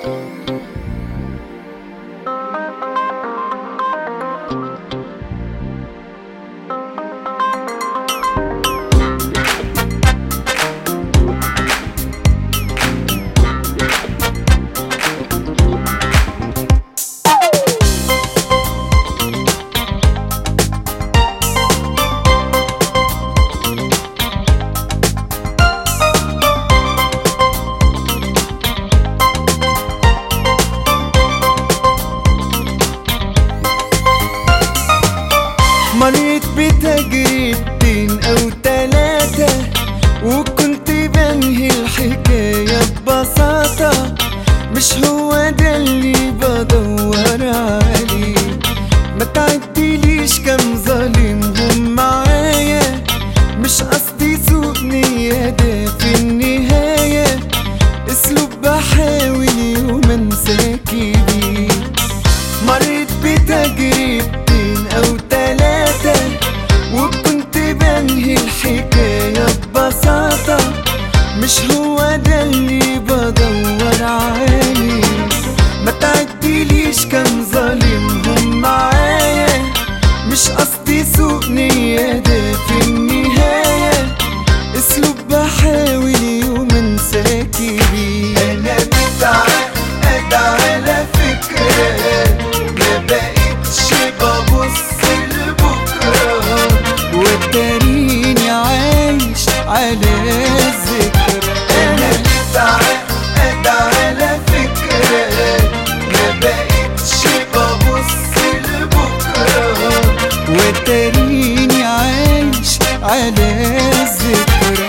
مريت بتجربتين او تلاتة وكنت بنهي الحكاية ببساطة مش هو ده اللي بدور عليه ما تعديليش كم ظالمهم معايا مش قصدي سوء نية ده في النهاية اسلوب بحاول يوم انساكي بيه مريت بتجربتين او تلاتة وكنت بنهي الحكاية ببساطة مش هو ده اللي بدور عليه ما تعديليش كان ظالمهم معايا مش قصدي سوء نية ده في النهاية اسلوب بحاول يوم انساكي بيه انا متعقد على فكرة ما بقتش ببص لبكرة وتريني عايش على الذكر انا متعقد على فكرة ما بقتش ببص لبكرة وتريني عايش على الذكر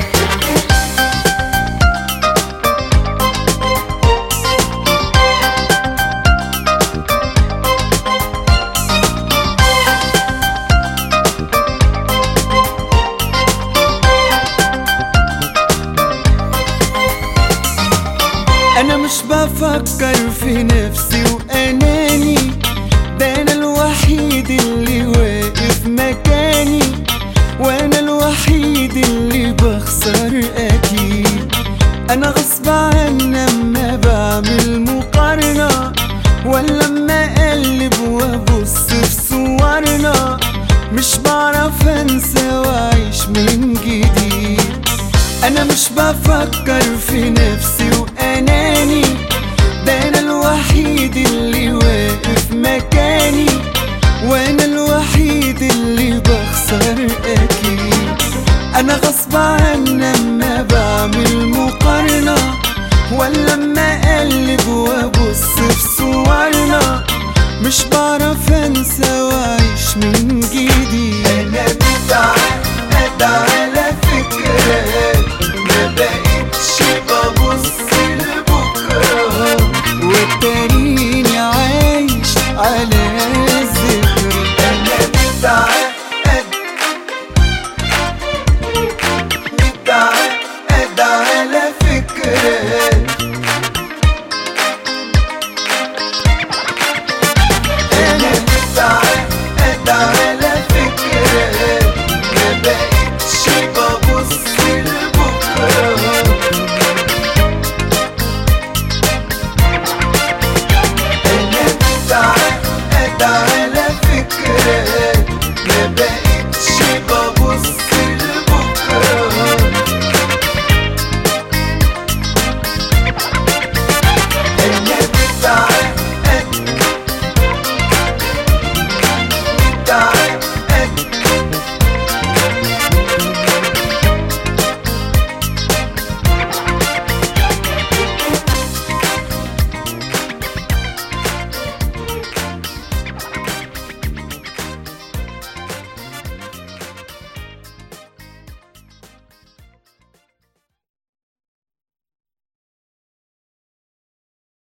انا مش بفكر في نفسي واناني ده انا الوحيد اللي واقف مكاني وانا الوحيد اللي بخسر اكيد انا غصب عني اما بعمل مقارنة ولا اما اقلب وابص في صورنا مش بعرف انسى واعيش من جديد انا مش بفكر في نفسي واناني ده انا الوحيد اللي واقف مكاني وانا الوحيد اللي بخسر اكيد انا غصب عني اما بعمل مقارنة ولا اما اقلب وابص في صورنا مش بعرف انسى واعيش من جديد انا متعقد على فكرة ما بقتش ببص لبكرة وتريني عايش على الذكر انا متعقد متعقد على فكرة